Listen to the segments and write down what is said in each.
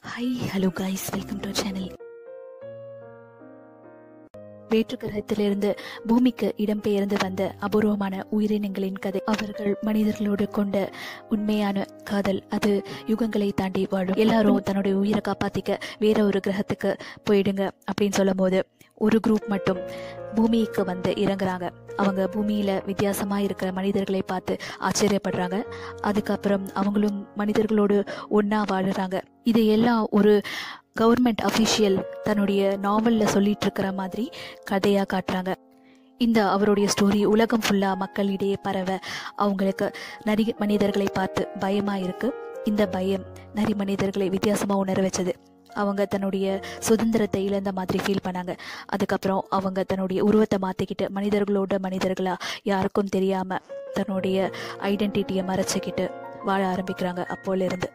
hi hello guys welcome to channel வேற்று கிரகத்திலிருந்து பூமிக்கு இடம்பெயர்ந்து வந்த அபூர்வமான உயிரினங்களின் கதை அவர்கள் மனிதர்களோடு கொண்ட உண்மையான காதல் அது யுகங்களை தாண்டி வாழும் எல்லாரும் தன்னுடைய உயிரை காப்பாத்திக்க வேற ஒரு கிரகத்துக்கு போயிடுங்க அப்படின்னு சொல்லும் போது ஒரு குரூப் மட்டும் பூமிக்கு வந்து இறங்குறாங்க அவங்க பூமியில வித்தியாசமா இருக்கிற மனிதர்களை பார்த்து ஆச்சரியப்படுறாங்க அதுக்கப்புறம் அவங்களும் மனிதர்களோடு ஒண்ணா வாழுறாங்க இது எல்லாம் ஒரு கவர்மெண்ட் அஃபிஷியல் தன்னுடைய நாவல்ல சொல்லிட்டு இருக்கிற மாதிரி கதையா காட்டுறாங்க இந்த அவருடைய ஸ்டோரி உலகம் ஃபுல்லா மக்களிடையே பரவ அவங்களுக்கு நரி மனிதர்களை பார்த்து பயமா இருக்கு இந்த பயம் நரி மனிதர்களை வித்தியாசமா உணர வச்சது அவங்க தன்னுடைய சுதந்திரத்தை இழந்த மாதிரி ஃபீல் பண்ணாங்க அதுக்கப்புறம் அவங்க தன்னுடைய உருவத்தை மாற்றிக்கிட்டு மனிதர்களோட மனிதர்களா யாருக்கும் தெரியாம தன்னுடைய ஐடென்டிட்டியை மறைச்சிக்கிட்டு வாழ ஆரம்பிக்கிறாங்க அப்போல இருந்து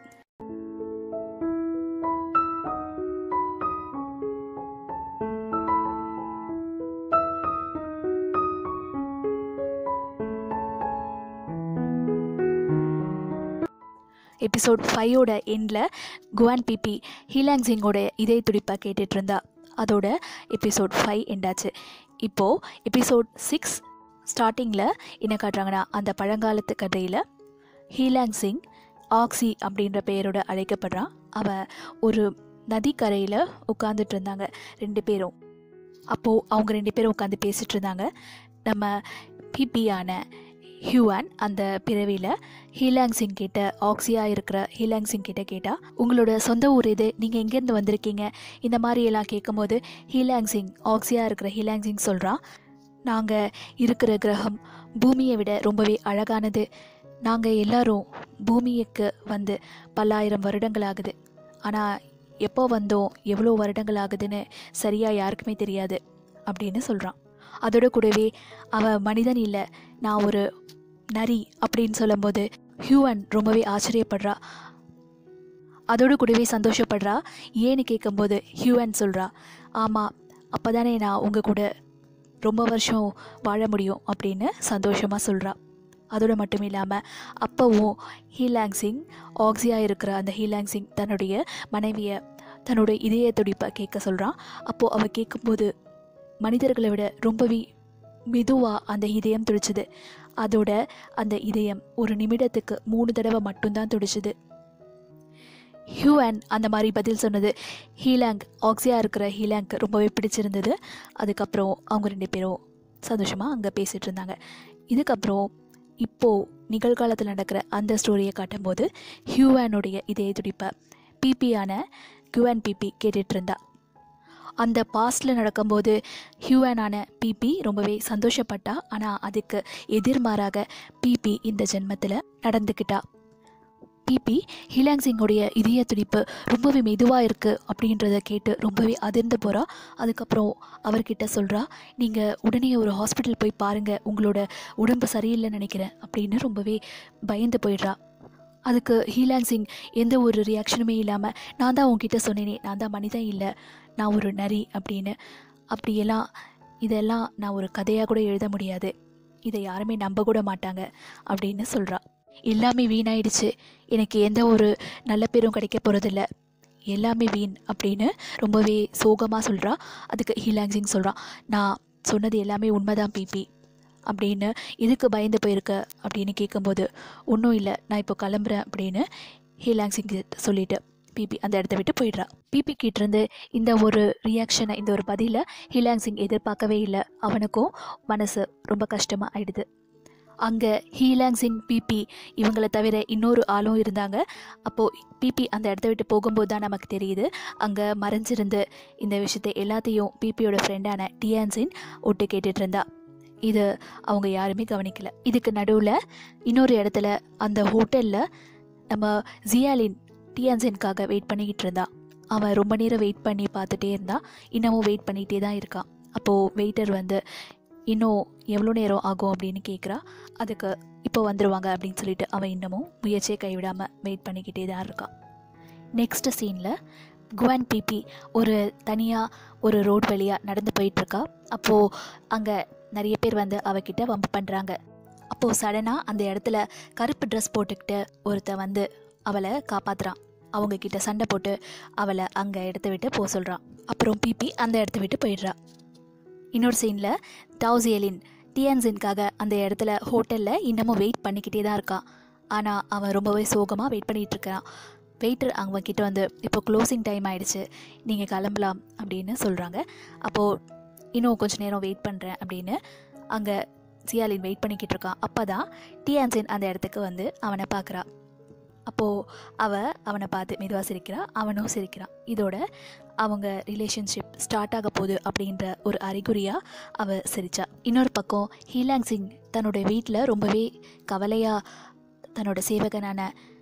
எபிசோட் ஃபைவோட எண்டில் குவான் பிபி ஹீலாங் சிங்கோட இதய துடிப்பை கேட்டுட்டு இருந்தா அதோட எபிசோட் ஃபைவ் எண்டாச்சு இப்போது எபிசோட் சிக்ஸ் ஸ்டார்டிங்கில் என்ன காட்டுறாங்கன்னா அந்த பழங்காலத்து கதையில் ஹீலாங் சிங் ஆக்சி அப்படின்ற பெயரோட அழைக்கப்படுறான் அவன் ஒரு நதிக்கரையில் உட்காந்துட்டு இருந்தாங்க ரெண்டு பேரும் அப்போது அவங்க ரெண்டு பேரும் உட்காந்து பேசிட்டு இருந்தாங்க நம்ம பிபியான ஹியூவான் அந்த பிறவியில் ஹீலாங் சிங் கிட்ட ஆக்சியாக இருக்கிற ஹீலாங் சிங் கிட்ட கேட்டால் உங்களோட சொந்த ஊர் இது நீங்கள் எங்கேருந்து வந்திருக்கீங்க இந்த மாதிரி எல்லாம் கேட்கும்போது ஹீலாங் சிங் ஆக்சியாக இருக்கிற ஹீலாங் சிங் சொல்கிறான் நாங்கள் இருக்கிற கிரகம் பூமியை விட ரொம்பவே அழகானது நாங்கள் எல்லாரும் பூமிக்கு வந்து பல்லாயிரம் வருடங்கள் ஆகுது ஆனால் எப்போ வந்தோம் எவ்வளோ வருடங்கள் ஆகுதுன்னு சரியாக யாருக்குமே தெரியாது அப்படின்னு சொல்கிறான் அதோட கூடவே அவன் மனிதன் இல்லை நான் ஒரு நரி அப்படின்னு சொல்லும்போது ஹியூவன் ரொம்பவே ஆச்சரியப்படுறா அதோடு கூடவே சந்தோஷப்படுறா ஏன்னு கேட்கும்போது ஹியூவன் சொல்கிறா ஆமாம் அப்போ தானே நான் உங்கள் கூட ரொம்ப வருஷம் வாழ முடியும் அப்படின்னு சந்தோஷமாக சொல்கிறா அதோடு மட்டும் இல்லாமல் அப்போவும் ஹீலாங் சிங் ஆக்சியாக இருக்கிற அந்த ஹீலாங் சிங் தன்னுடைய மனைவியை தன்னோட இதய துடிப்பை கேட்க சொல்கிறான் அப்போது அவள் கேட்கும்போது மனிதர்களை விட ரொம்பவே மெதுவாக அந்த இதயம் துடிச்சுது அதோட அந்த இதயம் ஒரு நிமிடத்துக்கு மூணு தடவை மட்டும்தான் துடிச்சுது ஹியூவன் அந்த மாதிரி பதில் சொன்னது ஹீலாங் ஆக்சியாக இருக்கிற ஹீலாங்க்கு ரொம்பவே பிடிச்சிருந்தது அதுக்கப்புறம் அவங்க ரெண்டு பேரும் சந்தோஷமாக அங்கே பேசிகிட்டு இருந்தாங்க இதுக்கப்புறம் இப்போது நிகழ்காலத்தில் நடக்கிற அந்த ஸ்டோரியை காட்டும்போது ஹியூவனுடைய இதய துடிப்பை பிபியான குவன் பிபி கேட்டுட்டு இருந்தா அந்த பாஸ்டில் நடக்கும்போது ஹியூவனான பிபி ரொம்பவே சந்தோஷப்பட்டா ஆனால் அதுக்கு எதிர்மாறாக பிபி இந்த ஜென்மத்தில் நடந்துக்கிட்டா பிபி ஹிலாங் சிங்கோடைய இதய துடிப்பு ரொம்பவே மெதுவாக இருக்குது அப்படின்றத கேட்டு ரொம்பவே அதிர்ந்து போகிறா அதுக்கப்புறம் அவர்கிட்ட சொல்கிறா நீங்கள் உடனே ஒரு ஹாஸ்பிட்டல் போய் பாருங்கள் உங்களோட உடம்பு சரியில்லைன்னு நினைக்கிறேன் அப்படின்னு ரொம்பவே பயந்து போயிடுறா அதுக்கு ஹீலாங் சிங் எந்த ஒரு ரியாக்ஷனுமே இல்லாமல் நான் தான் உங்ககிட்ட சொன்னேனே நான் தான் மனிதன் இல்லை நான் ஒரு நரி அப்படின்னு அப்படியெல்லாம் இதெல்லாம் நான் ஒரு கதையாக கூட எழுத முடியாது இதை யாருமே நம்ப கூட மாட்டாங்க அப்படின்னு சொல்கிறா எல்லாமே வீணாயிடுச்சு எனக்கு எந்த ஒரு நல்ல பேரும் கிடைக்க போகிறதில்ல எல்லாமே வீண் அப்படின்னு ரொம்பவே சோகமாக சொல்கிறா அதுக்கு ஹீலாங் சிங் சொல்கிறான் நான் சொன்னது எல்லாமே உண்மைதான் பிபி அப்படின்னு எதுக்கு பயந்து போயிருக்க அப்படின்னு கேட்கும்போது ஒன்றும் இல்லை நான் இப்போ கிளம்புறேன் அப்படின்னு ஹீலாங் சிங் சொல்லிட்டு பிபி அந்த இடத்த விட்டு போயிடுறா பிபி கிட்டேருந்து இந்த ஒரு ரியாக்ஷனை இந்த ஒரு பதிலை ஹீலாங் சிங் எதிர்பார்க்கவே இல்லை அவனுக்கும் மனசு ரொம்ப கஷ்டமாக ஆயிடுது அங்கே ஹீலாங் சிங் பிபி இவங்களை தவிர இன்னொரு ஆளும் இருந்தாங்க அப்போது பிபி அந்த இடத்த விட்டு போகும்போது தான் நமக்கு தெரியுது அங்கே மறைஞ்சிருந்து இந்த விஷயத்தை எல்லாத்தையும் பிபியோட ஃப்ரெண்டான டியான்சின் ஒட்டு கேட்டுட்டு இருந்தா இது அவங்க யாருமே கவனிக்கல இதுக்கு நடுவில் இன்னொரு இடத்துல அந்த ஹோட்டலில் நம்ம ஜியாலின் டியான்சின்காக வெயிட் பண்ணிக்கிட்டு இருந்தா அவன் ரொம்ப நேரம் வெயிட் பண்ணி பார்த்துட்டே இருந்தா இன்னமும் வெயிட் பண்ணிகிட்டே தான் இருக்கான் அப்போது வெயிட்டர் வந்து இன்னும் எவ்வளோ நேரம் ஆகும் அப்படின்னு கேட்குறா அதுக்கு இப்போ வந்துடுவாங்க அப்படின்னு சொல்லிட்டு அவன் இன்னமும் முயற்சியை கைவிடாமல் வெயிட் பண்ணிக்கிட்டே தான் இருக்கான் நெக்ஸ்ட் சீனில் குவான் பிபி ஒரு தனியாக ஒரு ரோட் வழியாக நடந்து போயிட்டுருக்கா அப்போது அங்கே நிறைய பேர் வந்து அவகிட்ட வம்பு பண்ணுறாங்க அப்போது சடனாக அந்த இடத்துல கருப்பு ட்ரெஸ் போட்டுக்கிட்டு ஒருத்தன் வந்து அவளை காப்பாத்துறான் அவங்க கிட்ட சண்டை போட்டு அவளை அங்கே இடத்த விட்டு போக சொல்கிறான் அப்புறம் பிபி அந்த இடத்த விட்டு போயிடுறா இன்னொரு சீனில் டவுசியலின் டியான்சின்காக அந்த இடத்துல ஹோட்டலில் இன்னமும் வெயிட் பண்ணிக்கிட்டே தான் இருக்கான் ஆனால் அவன் ரொம்பவே சோகமாக வெயிட் பண்ணிகிட்டு இருக்கிறான் வெயிட்டர் அவங்க கிட்ட வந்து இப்போ க்ளோசிங் டைம் ஆயிடுச்சு நீங்கள் கிளம்பலாம் அப்படின்னு சொல்கிறாங்க அப்போது இன்னும் கொஞ்ச நேரம் வெயிட் பண்ணுறேன் அப்படின்னு அங்கே சியாலின் வெயிட் பண்ணிக்கிட்டு இருக்கான் அப்போ தான் டியான்சின் அந்த இடத்துக்கு வந்து அவனை பார்க்குறா அப்போது அவ அவனை பார்த்து மெதுவாக சிரிக்கிறா அவனும் சிரிக்கிறான் இதோட அவங்க ரிலேஷன்ஷிப் ஸ்டார்ட் ஆக போகுது அப்படின்ற ஒரு அறிகுறியாக அவ சிரிச்சா இன்னொரு பக்கம் ஹீலாங் சிங் தன்னோட வீட்டில் ரொம்பவே கவலையாக தன்னோட சேவகனான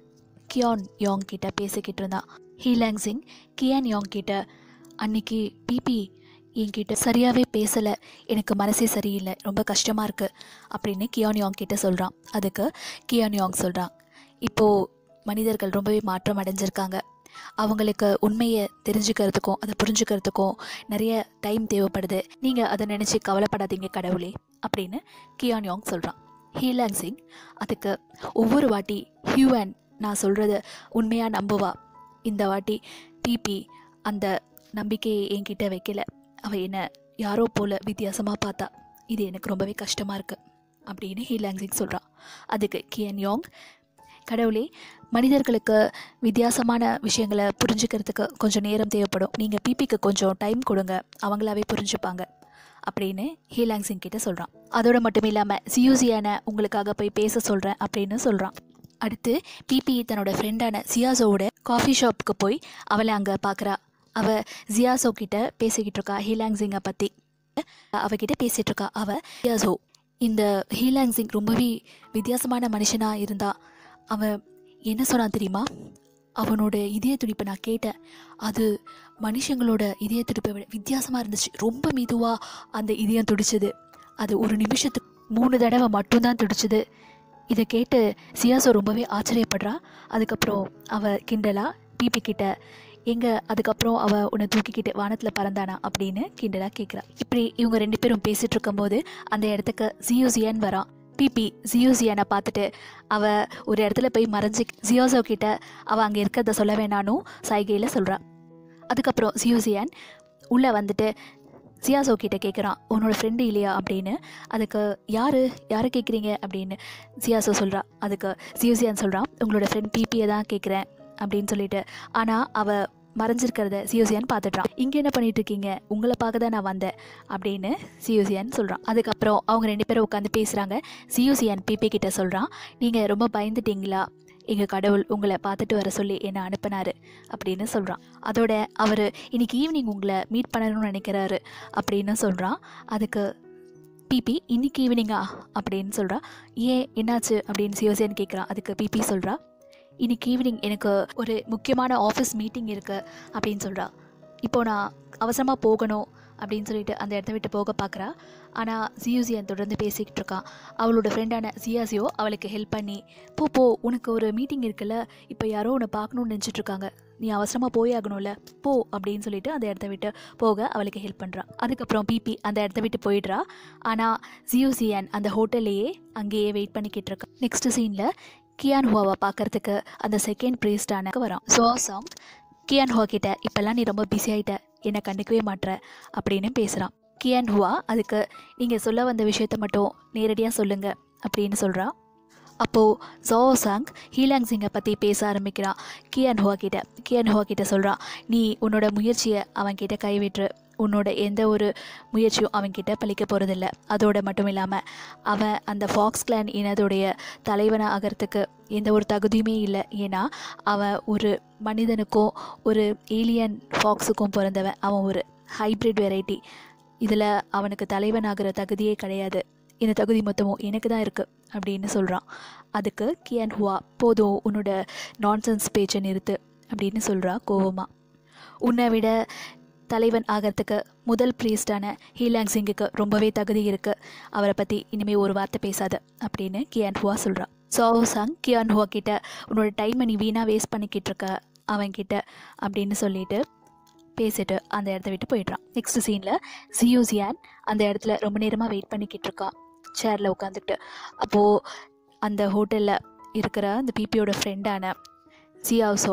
கியான் யோங் கிட்ட பேசிக்கிட்டு இருந்தான் ஹீலாங் சிங் கியான் யோங் கிட்ட அன்னைக்கு பிபி என்கிட்ட சரியாகவே பேசலை எனக்கு மனசே சரியில்லை ரொம்ப கஷ்டமாக இருக்குது அப்படின்னு கியான் யோங் கிட்ட சொல்கிறான் அதுக்கு கியான் யோங் சொல்கிறான் இப்போது மனிதர்கள் ரொம்பவே மாற்றம் அடைஞ்சிருக்காங்க அவங்களுக்கு உண்மையை தெரிஞ்சுக்கிறதுக்கும் அதை புரிஞ்சுக்கிறதுக்கும் நிறைய டைம் தேவைப்படுது நீங்கள் அதை நினச்சி கவலைப்படாதீங்க கடவுளே அப்படின்னு கியான் யோங் சொல்கிறான் ஹீலாங் சிங் அதுக்கு ஒவ்வொரு வாட்டி ஹியூவன் நான் சொல்கிறத உண்மையாக நம்புவா இந்த வாட்டி பிபி அந்த நம்பிக்கையை என்கிட்ட வைக்கல அவள் என்ன யாரோ போல வித்தியாசமாக பார்த்தா இது எனக்கு ரொம்பவே கஷ்டமாக இருக்குது அப்படின்னு ஹீலாங் சிங் சொல்கிறான் அதுக்கு கியன் யோங் கடவுளே மனிதர்களுக்கு வித்தியாசமான விஷயங்களை புரிஞ்சுக்கிறதுக்கு கொஞ்சம் நேரம் தேவைப்படும் நீங்கள் பிபிக்கு கொஞ்சம் டைம் கொடுங்க அவங்களாவே புரிஞ்சுப்பாங்க அப்படின்னு ஹீலாங் சிங் கிட்ட சொல்கிறான் அதோட மட்டும் இல்லாமல் சியூசியான உங்களுக்காக போய் பேச சொல்கிறேன் அப்படின்னு சொல்கிறான் அடுத்து பிபி தன்னோட ஃப்ரெண்டான சியாசோவோட காஃபி ஷாப்புக்கு போய் அவளை அங்கே பார்க்குறா அவ ஜியாசோ கிட்ட பேசிக்கிட்டு இருக்கா ஹீலாங் சிங்கை பற்றி அவகிட்ட பேசிகிட்டு இருக்கா அவ ஜியாசோ இந்த ஹீலாங் சிங் ரொம்பவே வித்தியாசமான மனுஷனாக இருந்தா அவன் என்ன சொன்னான் தெரியுமா அவனோட இதய துடிப்பை நான் கேட்டேன் அது மனுஷங்களோட இதய துடிப்பை விட வித்தியாசமாக இருந்துச்சு ரொம்ப மெதுவாக அந்த இதயம் துடிச்சது அது ஒரு நிமிஷத்துக்கு மூணு தடவை மட்டும்தான் துடிச்சது இதை கேட்டு சியாசோ ரொம்பவே ஆச்சரியப்படுறா அதுக்கப்புறம் அவ கிண்டலா பிபி கிட்ட எங்க அதுக்கப்புறம் அவ உன்னை தூக்கிக்கிட்டு வானத்தில் பறந்தானா அப்படின்னு கிண்டலா கேட்குறா இப்படி இவங்க ரெண்டு பேரும் பேசிட்டு இருக்கும்போது அந்த இடத்துக்கு ஜியோசியான் வரான் பிபி ஜியோசியானை பார்த்துட்டு அவ ஒரு இடத்துல போய் மறைஞ்சு ஜியோசோ கிட்ட அவ அங்கே இருக்கிறத சொல்ல வேணானும் சைகையில் சொல்றா அதுக்கப்புறம் ஜியோசியான் உள்ளே வந்துட்டு சியாசோ கிட்ட கேட்குறான் உன்னோட ஃப்ரெண்டு இல்லையா அப்படின்னு அதுக்கு யாரு யாரை கேட்குறீங்க அப்படின்னு சியாசோ சொல்கிறா அதுக்கு சியோசியான் சொல்கிறான் உங்களோட ஃப்ரெண்ட் பிபியை தான் கேட்குறேன் அப்படின்னு சொல்லிட்டு ஆனால் அவ மறைஞ்சிருக்கிறத சியோசியான் பார்த்துட்றான் இங்கே என்ன பண்ணிட்டு இருக்கீங்க உங்களை பார்க்க தான் நான் வந்தேன் அப்படின்னு சியோசியான் சொல்கிறான் அதுக்கப்புறம் அவங்க ரெண்டு பேரும் உட்காந்து பேசுகிறாங்க சியோசியான் பிபி கிட்ட சொல்கிறான் நீங்கள் ரொம்ப பயந்துட்டீங்களா எங்கள் கடவுள் உங்களை பார்த்துட்டு வர சொல்லி என்னை அனுப்பினாரு அப்படின்னு சொல்கிறான் அதோட அவர் இன்னைக்கு ஈவினிங் உங்களை மீட் பண்ணணும்னு நினைக்கிறாரு அப்படின்னு சொல்கிறான் அதுக்கு பிபி இன்னைக்கு ஈவினிங்கா அப்படின்னு சொல்கிறா ஏன் என்னாச்சு அப்படின்னு சியோசியான் கேட்குறான் அதுக்கு பிபி சொல்கிறா இன்னைக்கு ஈவினிங் எனக்கு ஒரு முக்கியமான ஆஃபீஸ் மீட்டிங் இருக்குது அப்படின்னு சொல்கிறா இப்போ நான் அவசரமாக போகணும் அப்படின்னு சொல்லிட்டு அந்த இடத்த விட்டு போக பார்க்குறா ஆனால் ஜியூசியன் தொடர்ந்து பேசிக்கிட்டு இருக்கான் அவளோட ஃப்ரெண்டான ஜியாசியோ அவளுக்கு ஹெல்ப் பண்ணி போ போ உனக்கு ஒரு மீட்டிங் இருக்குல்ல இப்போ யாரோ உன்னை பார்க்கணும்னு நினச்சிட்டு இருக்காங்க நீ அவசரமாக போய் ஆகணும்ல போ அப்படின்னு சொல்லிட்டு அந்த இடத்த விட்டு போக அவளுக்கு ஹெல்ப் பண்ணுறா அதுக்கப்புறம் பிபி அந்த இடத்த விட்டு போயிடுறா ஆனால் ஜியூசியன் அந்த ஹோட்டல்லையே அங்கேயே வெயிட் பண்ணிக்கிட்டு இருக்கா நெக்ஸ்ட் சீனில் கியான் ஹுவாவை பார்க்கறதுக்கு அந்த செகண்ட் ப்ரீஸ்டான வரான் ஸோ சாங் கியான் ஹுவா கிட்ட இப்போல்லாம் நீ ரொம்ப பிஸி ஆகிட்ட என்னை கண்டுக்கவே மாட்ற அப்படின்னு பேசுகிறான் கியான் ஹுவா அதுக்கு நீங்கள் சொல்ல வந்த விஷயத்த மட்டும் நேரடியாக சொல்லுங்க அப்படின்னு சொல்கிறா அப்போது ஜோ சாங் ஹீலாங் சிங்கை பற்றி பேச ஆரம்பிக்கிறான் கியான் ஹுவா கிட்ட கியான் ஹுவா கிட்ட சொல்கிறான் நீ உன்னோட முயற்சியை அவன்கிட்ட கைவிட்டுரு உன்னோட எந்த ஒரு முயற்சியும் அவன்கிட்ட பழிக்க போகிறதில்ல அதோட மட்டும் இல்லாமல் அவன் அந்த ஃபாக்ஸ் கிளான் இனத்துடைய தலைவனாக ஆகிறதுக்கு எந்த ஒரு தகுதியுமே இல்லை ஏன்னா அவன் ஒரு மனிதனுக்கும் ஒரு ஏலியன் ஃபாக்ஸுக்கும் பிறந்தவன் அவன் ஒரு ஹைப்ரிட் வெரைட்டி இதில் அவனுக்கு தலைவனாகிற தகுதியே கிடையாது இந்த தகுதி மொத்தமும் எனக்கு தான் இருக்குது அப்படின்னு சொல்கிறான் அதுக்கு கியான் ஹுவா போதும் உன்னோட நான்சென்ஸ் பேச்சை நிறுத்து அப்படின்னு சொல்கிறா கோவமா உன்னை விட தலைவன் ஆகிறதுக்கு முதல் ப்ரீஸ்டான ஹீலாங் சிங்குக்கு ரொம்பவே தகுதி இருக்குது அவரை பற்றி இனிமேல் ஒரு வார்த்தை பேசாத அப்படின்னு கியான் ஹுவா சொல்கிறான் ஸோ சாங் கியான் ஹுவா கிட்ட உன்னோட டைமை நீ வீணாக வேஸ்ட் பண்ணிக்கிட்டு இருக்க அவன்கிட்ட அப்படின்னு சொல்லிட்டு பேசிட்டு அந்த இடத்த விட்டு போயிடுறான் நெக்ஸ்ட் சீனில் ஜியூசியான் அந்த இடத்துல ரொம்ப நேரமாக வெயிட் பண்ணிக்கிட்டு இருக்கான் சேரில் உட்காந்துக்கிட்டு அப்போது அந்த ஹோட்டலில் இருக்கிற அந்த பிபியோட ஃப்ரெண்டான சியாசோ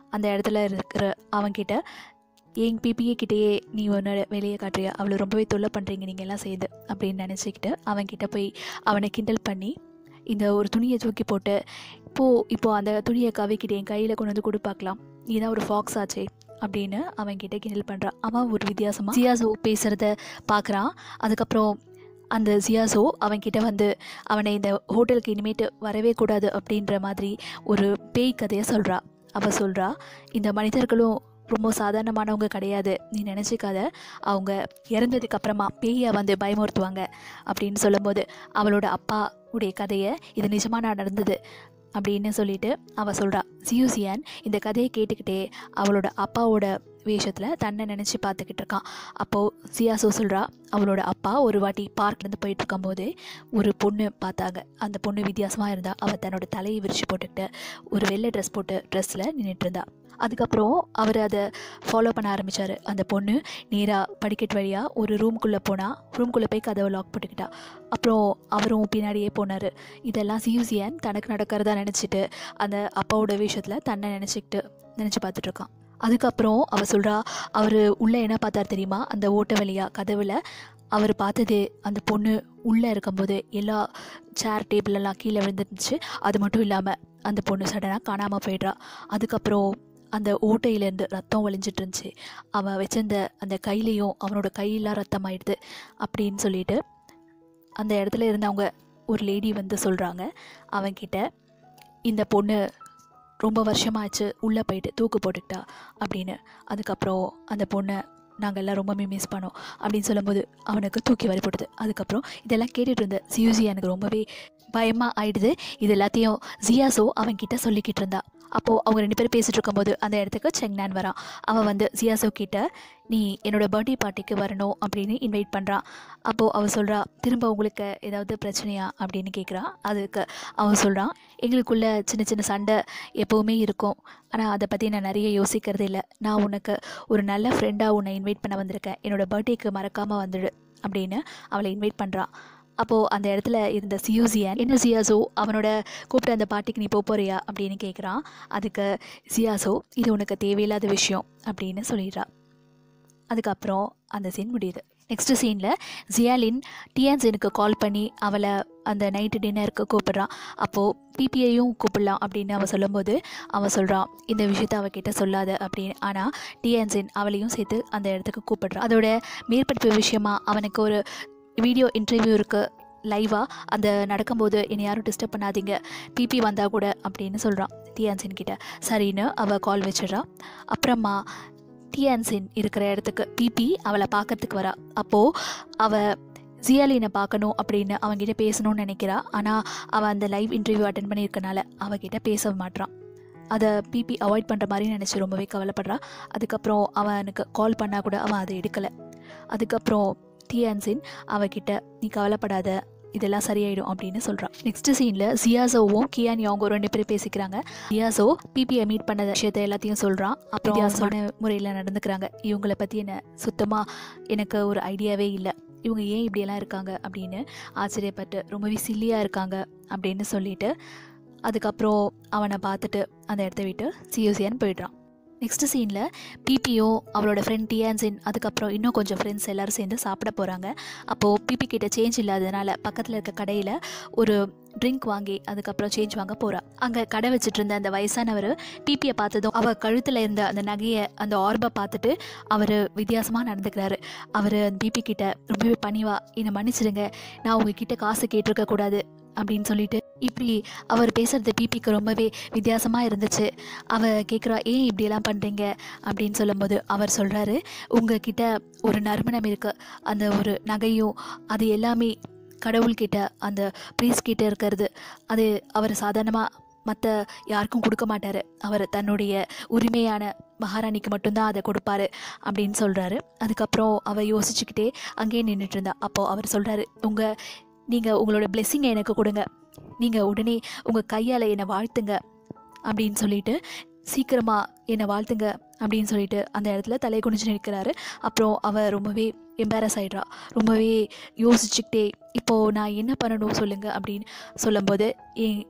அந்த இடத்துல இருக்கிற அவன்கிட்ட என் பிபிஏ கிட்டேயே நீ உன்னோட வேலையை காட்டுறியா அவளை ரொம்பவே தொல்லை பண்ணுறீங்க நீங்கள் எல்லாம் சேர்ந்து அப்படின்னு நினச்சிக்கிட்டு அவன்கிட்ட போய் அவனை கிண்டல் பண்ணி இந்த ஒரு துணியை தூக்கி போட்டு இப்போது இப்போது அந்த துணியை கவிக்கிட்டு என் கையில் கொண்டு வந்து கொடு பார்க்கலாம் நீ தான் ஒரு ஃபாக்ஸ் ஆச்சே அப்படின்னு அவன்கிட்ட கிண்டல் பண்ணுறான் அவன் ஒரு வித்தியாசமாக ஜியாசோ பேசுகிறத பார்க்குறான் அதுக்கப்புறம் அந்த ஜியாசோ அவன்கிட்ட வந்து அவனை இந்த ஹோட்டலுக்கு இனிமேட்டு வரவே கூடாது அப்படின்ற மாதிரி ஒரு பேய் கதையை சொல்கிறா அவள் சொல்கிறா இந்த மனிதர்களும் ரொம்ப சாதாரணமானவங்க கிடையாது நீ நினச்சிக்காத அவங்க இறந்ததுக்கு அப்புறமா பேயை வந்து பயமுறுத்துவாங்க அப்படின்னு சொல்லும்போது அவளோட அப்பா உடைய கதையை இது நிஜமாக நடந்தது அப்படின்னு சொல்லிட்டு அவள் சொல்கிறா சியூசியன் இந்த கதையை கேட்டுக்கிட்டே அவளோட அப்பாவோட வேஷத்தில் தன்னை நினச்சி பார்த்துக்கிட்டு இருக்கான் அப்போது சியாசோ சொல்கிறா அவளோட அப்பா ஒரு வாட்டி பார்க்லேருந்து போயிட்டு இருக்கும்போது ஒரு பொண்ணு பார்த்தாங்க அந்த பொண்ணு வித்தியாசமாக இருந்தா அவள் தன்னோட தலையை விரிச்சு போட்டுக்கிட்டு ஒரு வெள்ளை ட்ரெஸ் போட்டு ட்ரெஸ்ஸில் நின்றுட்டு இருந்தா அதுக்கப்புறம் அவர் அதை ஃபாலோ பண்ண ஆரம்பித்தார் அந்த பொண்ணு நேராக படிக்கட்டு வழியாக ஒரு ரூம்குள்ளே போனால் ரூம்குள்ளே போய் கதவை லாக் போட்டுக்கிட்டா அப்புறம் அவரும் பின்னாடியே போனார் இதெல்லாம் சியூசியன் தனக்கு நடக்கிறதா நினச்சிட்டு அந்த அப்பாவோட விஷயத்தில் தன்னை நினச்சிக்கிட்டு நினச்சி பார்த்துட்ருக்கான் அதுக்கப்புறம் அவள் சொல்கிறா அவர் உள்ளே என்ன பார்த்தார் தெரியுமா அந்த ஓட்ட வழியாக கதவில் அவர் பார்த்தது அந்த பொண்ணு உள்ளே இருக்கும்போது எல்லா சேர் டேபிள் எல்லாம் கீழே விழுந்துருந்துச்சு அது மட்டும் இல்லாமல் அந்த பொண்ணு சடனாக காணாமல் போயிடுறா அதுக்கப்புறம் அந்த ஓட்டையிலேருந்து ரத்தம் வழிஞ்சிட்டு இருந்துச்சு அவன் வச்சிருந்த அந்த கையிலையும் அவனோட கையெல்லாம் ரத்தம் ஆயிடுது அப்படின்னு சொல்லிட்டு அந்த இடத்துல இருந்தவங்க ஒரு லேடி வந்து சொல்கிறாங்க அவன்கிட்ட இந்த பொண்ணு ரொம்ப வருஷமாச்சு உள்ளே போயிட்டு தூக்கு போட்டுக்கிட்டா அப்படின்னு அதுக்கப்புறம் அந்த பொண்ணை நாங்கள் எல்லாம் ரொம்பவே மிஸ் பண்ணோம் அப்படின்னு சொல்லும்போது அவனுக்கு தூக்கி வரி போட்டுது அதுக்கப்புறம் இதெல்லாம் கேட்டுட்டு இருந்த சியூசி எனக்கு ரொம்பவே பயமாக ஆயிடுது இது எல்லாத்தையும் ஜியாசோ அவன்கிட்ட சொல்லிக்கிட்டு இருந்தா அப்போது அவங்க ரெண்டு பேரும் பேசிகிட்டு இருக்கும்போது அந்த இடத்துக்கு செங்னான் வரான் அவன் வந்து ஜியாசோ கிட்ட நீ என்னோட பர்த்டே பார்ட்டிக்கு வரணும் அப்படின்னு இன்வைட் பண்ணுறான் அப்போது அவள் சொல்கிறா திரும்ப உங்களுக்கு ஏதாவது பிரச்சனையா அப்படின்னு கேட்குறான் அதுக்கு அவன் சொல்கிறான் எங்களுக்குள்ள சின்ன சின்ன சண்டை எப்போவுமே இருக்கும் ஆனால் அதை பற்றி நான் நிறைய யோசிக்கிறது இல்லை நான் உனக்கு ஒரு நல்ல ஃப்ரெண்டாக உன்னை இன்வைட் பண்ண வந்திருக்கேன் என்னோட பர்த்டேக்கு மறக்காமல் வந்துடு அப்படின்னு அவளை இன்வைட் பண்ணுறான் அப்போது அந்த இடத்துல இருந்த சியூசியன் என்ன சியாசோ அவனோட கூப்பிட்ட அந்த பார்ட்டிக்கு நீ போக போறியா அப்படின்னு கேட்குறான் அதுக்கு சியாசோ இது உனக்கு தேவையில்லாத விஷயம் அப்படின்னு சொல்லிடுறா அதுக்கப்புறம் அந்த சீன் முடியுது நெக்ஸ்ட் சீனில் ஜியாலின் டியான்சினுக்கு கால் பண்ணி அவளை அந்த நைட்டு டின்னருக்கு கூப்பிடுறான் அப்போது பிபிஐயும் கூப்பிடலாம் அப்படின்னு அவள் சொல்லும்போது அவன் சொல்கிறான் இந்த விஷயத்த அவகிட்ட சொல்லாத அப்படின்னு ஆனால் டியான்சின் அவளையும் சேர்த்து அந்த இடத்துக்கு கூப்பிடுறான் அதோட மேற்படிப்பு விஷயமா அவனுக்கு ஒரு வீடியோ இன்டர்வியூ இருக்குது லைவாக அந்த நடக்கும்போது என்னை யாரும் டிஸ்டர்ப் பண்ணாதீங்க பிபி வந்தால் கூட அப்படின்னு சொல்கிறான் டியான்சின் கிட்ட சரின்னு அவள் கால் வச்சிடுறா அப்புறமா டியான்சின் இருக்கிற இடத்துக்கு பிபி அவளை பார்க்கறதுக்கு வரா அப்போது அவள் ஜியாலினை பார்க்கணும் அப்படின்னு அவன்கிட்ட பேசணும்னு நினைக்கிறா ஆனால் அவள் அந்த லைவ் இன்டர்வியூ அட்டன் பண்ணியிருக்கனால அவகிட்ட பேச மாட்றான் அதை பிபி அவாய்ட் பண்ணுற மாதிரி நினச்சி ரொம்பவே கவலைப்படுறா அதுக்கப்புறம் அவனுக்கு கால் பண்ணால் கூட அவன் அதை எடுக்கலை அதுக்கப்புறம் டியான்சின் அவகிட்ட நீ கவலைப்படாத இதெல்லாம் சரியாயிடும் அப்படின்னு சொல்கிறான் நெக்ஸ்ட் சீனில் சியாசோவும் கியான் யாங்கோ ரெண்டு பேரும் பேசிக்கிறாங்க சியாசோ பிபிஐ மீட் பண்ண விஷயத்த எல்லாத்தையும் சொல்கிறான் அப்புறம் வித்தியாசமான முறையில் நடந்துக்கிறாங்க இவங்கள பற்றி என்ன சுத்தமாக எனக்கு ஒரு ஐடியாவே இல்லை இவங்க ஏன் இப்படியெல்லாம் இருக்காங்க அப்படின்னு ஆச்சரியப்பட்டு ரொம்பவே சில்லியாக இருக்காங்க அப்படின்னு சொல்லிட்டு அதுக்கப்புறம் அவனை பார்த்துட்டு அந்த இடத்த விட்டு சியூசியான் போயிடுறான் நெக்ஸ்ட் சீனில் பிபிஓ அவளோட ஃப்ரெண்ட் டியான்சின் அதுக்கப்புறம் இன்னும் கொஞ்சம் ஃப்ரெண்ட்ஸ் எல்லோரும் சேர்ந்து சாப்பிட போகிறாங்க அப்போது பிபி கிட்ட சேஞ்ச் இல்லாததுனால பக்கத்தில் இருக்க கடையில் ஒரு ட்ரிங்க் வாங்கி அதுக்கப்புறம் சேஞ்ச் வாங்க போகிறா அங்கே கடை வச்சுட்டு இருந்த அந்த வயசானவர் பிபியை பார்த்ததும் அவள் கழுத்தில் இருந்த அந்த நகையை அந்த ஆர்பை பார்த்துட்டு அவர் வித்தியாசமாக நடந்துக்கிறாரு அவர் அந்த பிபி கிட்ட ரொம்பவே பணிவா என்னை மன்னிச்சிடுங்க நான் உங்ககிட்ட காசு கேட்டிருக்க கூடாது அப்படின்னு சொல்லிட்டு இப்படி அவர் பேசுறது பிபிக்கு ரொம்பவே வித்தியாசமாக இருந்துச்சு அவ கேட்குறா ஏன் இப்படியெல்லாம் பண்ணுறீங்க அப்படின்னு சொல்லும்போது அவர் சொல்கிறாரு உங்ககிட்ட ஒரு நறுமணம் இருக்குது அந்த ஒரு நகையும் அது எல்லாமே கடவுள்கிட்ட அந்த ப்ரீஸ் கிட்ட இருக்கிறது அது அவர் சாதாரணமாக மற்ற யாருக்கும் கொடுக்க மாட்டார் அவர் தன்னுடைய உரிமையான மகாராணிக்கு மட்டும்தான் அதை கொடுப்பாரு அப்படின்னு சொல்கிறாரு அதுக்கப்புறம் அவள் யோசிச்சுக்கிட்டே அங்கேயே நின்றுட்டு இருந்தா அப்போது அவர் சொல்கிறாரு உங்கள் நீங்கள் உங்களோட blessing எனக்கு கொடுங்க நீங்கள் உடனே உங்கள் கையால் என்னை வாழ்த்துங்க அப்படின்னு சொல்லிட்டு சீக்கிரமாக என்னை வாழ்த்துங்க அப்படின்னு சொல்லிட்டு அந்த இடத்துல தலை குனிஞ்சு நிற்கிறாரு அப்புறம் அவ ரொம்பவே எம்பாரஸ் ஆயிடுறா ரொம்பவே யோசிச்சுக்கிட்டே இப்போது நான் என்ன பண்ணணும் சொல்லுங்க அப்படின்னு சொல்லும்போது என்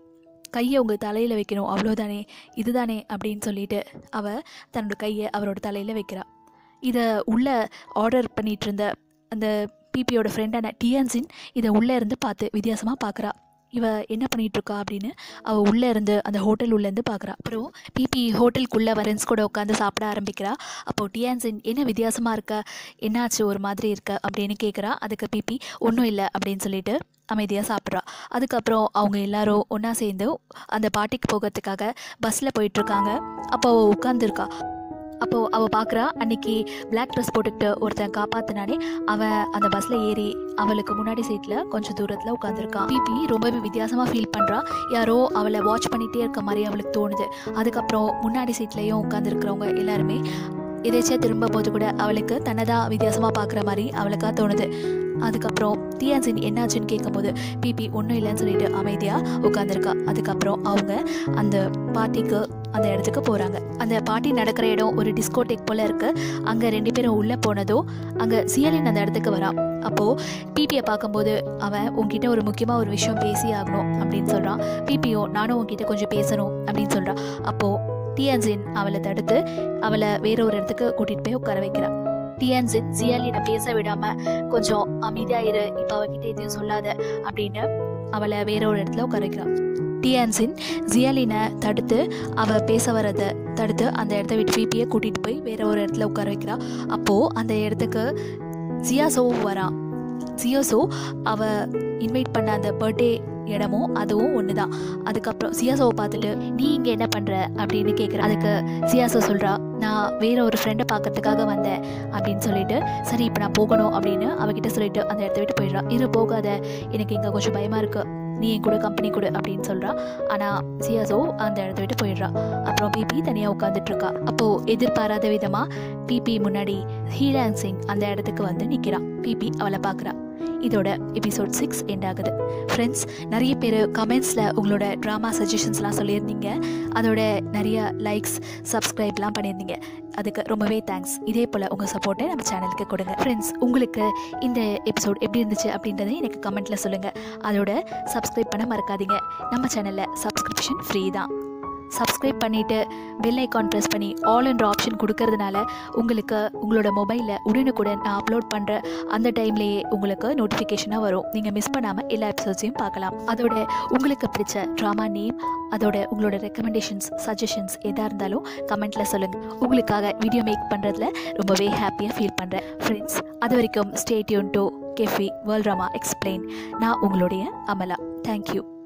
கையை உங்கள் தலையில் வைக்கணும் அவ்வளோதானே இதுதானே அப்படின்னு சொல்லிட்டு அவள் தன்னோட கையை அவரோட தலையில் வைக்கிறா இதை உள்ளே ஆர்டர் பண்ணிட்டு இருந்த அந்த பிபியோட ஃப்ரெண்டான டிஎன்சின் இதை உள்ளே இருந்து பார்த்து வித்தியாசமாக பார்க்குறா இவ என்ன பண்ணிட்டு இருக்கா அப்படின்னு அவள் உள்ளே இருந்து அந்த ஹோட்டல் உள்ளேருந்து பார்க்குறா அப்புறம் பிபி ஹோட்டலுக்குள்ளே ஃப்ரெண்ட்ஸ் கூட உட்காந்து சாப்பிட ஆரம்பிக்கிறா அப்போது டியான்சின் என்ன வித்தியாசமாக இருக்க என்னாச்சு ஒரு மாதிரி இருக்க அப்படின்னு கேட்குறா அதுக்கு பிபி ஒன்றும் இல்லை அப்படின்னு சொல்லிட்டு அமைதியாக சாப்பிட்றா அதுக்கப்புறம் அவங்க எல்லாரும் ஒன்றா சேர்ந்து அந்த பாட்டிக்கு போகிறதுக்காக பஸ்ஸில் போயிட்டுருக்காங்க அப்போ அவள் உட்காந்துருக்கா அப்போது அவள் பார்க்குறா அன்னைக்கு பிளாக் ட்ரெஸ் போட்டுக்கிட்டு ஒருத்தன் காப்பாத்தினானே அவன் அந்த பஸ்ஸில் ஏறி அவளுக்கு முன்னாடி சீட்டில் கொஞ்சம் தூரத்தில் உட்காந்துருக்கான் பிபி ரொம்பவே வித்தியாசமாக ஃபீல் பண்ணுறா யாரோ அவளை வாட்ச் பண்ணிகிட்டே இருக்க மாதிரி அவளுக்கு தோணுது அதுக்கப்புறம் முன்னாடி சீட்லேயும் உட்காந்துருக்கிறவங்க எல்லாருமே எதேச்சியாக திரும்ப போது கூட அவளுக்கு தன்னதாக வித்தியாசமாக பார்க்குற மாதிரி அவளுக்கா தோணுது அதுக்கப்புறம் டியான்சின் என்னாச்சுன்னு கேட்கும்போது பிபி ஒன்றும் இல்லைன்னு சொல்லிட்டு அமைதியாக உட்காந்துருக்கா அதுக்கப்புறம் அவங்க அந்த பார்ட்டிக்கு அந்த இடத்துக்கு போகிறாங்க அந்த பார்ட்டி நடக்கிற இடம் ஒரு டிஸ்கோடெக் போல் இருக்குது அங்கே ரெண்டு பேரும் உள்ளே போனதும் அங்கே சியலின் அந்த இடத்துக்கு வரான் அப்போது பிபியை பார்க்கும்போது அவன் உன்கிட்ட ஒரு முக்கியமாக ஒரு விஷயம் பேசி ஆகணும் அப்படின்னு சொல்கிறான் பிபியோ நானும் உன்கிட்ட கொஞ்சம் பேசணும் அப்படின்னு சொல்கிறான் அப்போது டியான்சின் அவளை தடுத்து அவளை வேற ஒரு இடத்துக்கு கூட்டிகிட்டு போய் உட்கார வைக்கிறான் டியான்சின் சியாலினை பேச விடாம கொஞ்சம் அமைதியா இரு இப்போ அவகிட்ட எதையும் சொல்லாத அப்படின்னு அவளை வேற ஒரு இடத்துல உட்கார வைக்கிறான் டியான்சின் ஜியாலினை தடுத்து அவ பேச வரதை தடுத்து அந்த இடத்த விட்டு பிபியை கூட்டிகிட்டு போய் வேற ஒரு இடத்துல உட்கார வைக்கிறா அப்போது அந்த இடத்துக்கு ஜியாசோவும் வரான் ஜியோசோ அவ இன்வைட் பண்ண அந்த பர்த்டே இடமும் அதுவும் ஒன்று தான் அதுக்கப்புறம் சியாசோவை பார்த்துட்டு நீ இங்கே என்ன பண்ணுற அப்படின்னு கேட்குற அதுக்கு சியாசோ சொல்கிறா நான் வேற ஒரு ஃப்ரெண்டை பார்க்கறதுக்காக வந்தேன் அப்படின்னு சொல்லிட்டு சரி இப்போ நான் போகணும் அப்படின்னு அவகிட்ட சொல்லிட்டு அந்த இடத்த விட்டு போயிடுறா இரு போகாத எனக்கு இங்கே கொஞ்சம் பயமாக இருக்கு நீ என் கூட கம்பெனி கொடு அப்படின்னு சொல்கிறா ஆனால் சியாசோ அந்த இடத்த விட்டு போயிடுறா அப்புறம் பிபி தனியாக உட்காந்துட்டு இருக்கா அப்போது எதிர்பாராத விதமாக பிபி முன்னாடி ஹீலாங் சிங் அந்த இடத்துக்கு வந்து நிற்கிறான் பிபி அவளை பார்க்குறா இதோட எபிசோட் சிக்ஸ் எண்ட் ஆகுது ஃப்ரெண்ட்ஸ் நிறைய பேர் கமெண்ட்ஸில் உங்களோட ட்ராமா சஜஷன்ஸ்லாம் சொல்லியிருந்தீங்க அதோட நிறைய லைக்ஸ் சப்ஸ்கிரைப்லாம் பண்ணியிருந்தீங்க அதுக்கு ரொம்பவே தேங்க்ஸ் இதே போல் உங்கள் சப்போர்ட்டை நம்ம சேனலுக்கு கொடுங்க ஃப்ரெண்ட்ஸ் உங்களுக்கு இந்த எபிசோட் எப்படி இருந்துச்சு அப்படின்றத எனக்கு கமெண்ட்டில் சொல்லுங்கள் அதோட சப்ஸ்கிரைப் பண்ண மறக்காதீங்க நம்ம சேனலில் சப்ஸ்கிரிப்ஷன் ஃப்ரீ தான் சப்ஸ்கிரைப் பண்ணிவிட்டு பெல் ஐக்கான் ப்ரெஸ் பண்ணி ஆல் என்ற ஆப்ஷன் கொடுக்கறதுனால உங்களுக்கு உங்களோட மொபைலில் உடனுக்குடன் நான் அப்லோட் பண்ணுற அந்த டைம்லேயே உங்களுக்கு நோட்டிஃபிகேஷனாக வரும் நீங்கள் மிஸ் பண்ணாமல் எல்லா எபிசோட்ஸையும் பார்க்கலாம் அதோட உங்களுக்கு பிடிச்ச ட்ராமா நேம் அதோட உங்களோட ரெக்கமெண்டேஷன்ஸ் சஜஷன்ஸ் எதாக இருந்தாலும் கமெண்ட்டில் சொல்லுங்கள் உங்களுக்காக வீடியோ மேக் பண்ணுறதுல ரொம்பவே ஹாப்பியாக ஃபீல் பண்ணுறேன் ஃப்ரெண்ட்ஸ் அது வரைக்கும் ஸ்டேட்யூன் டு கெஃபி வேர்ல்ட் ட்ராமா எக்ஸ்பிளைன் நான் உங்களுடைய அமலா தேங்க்யூ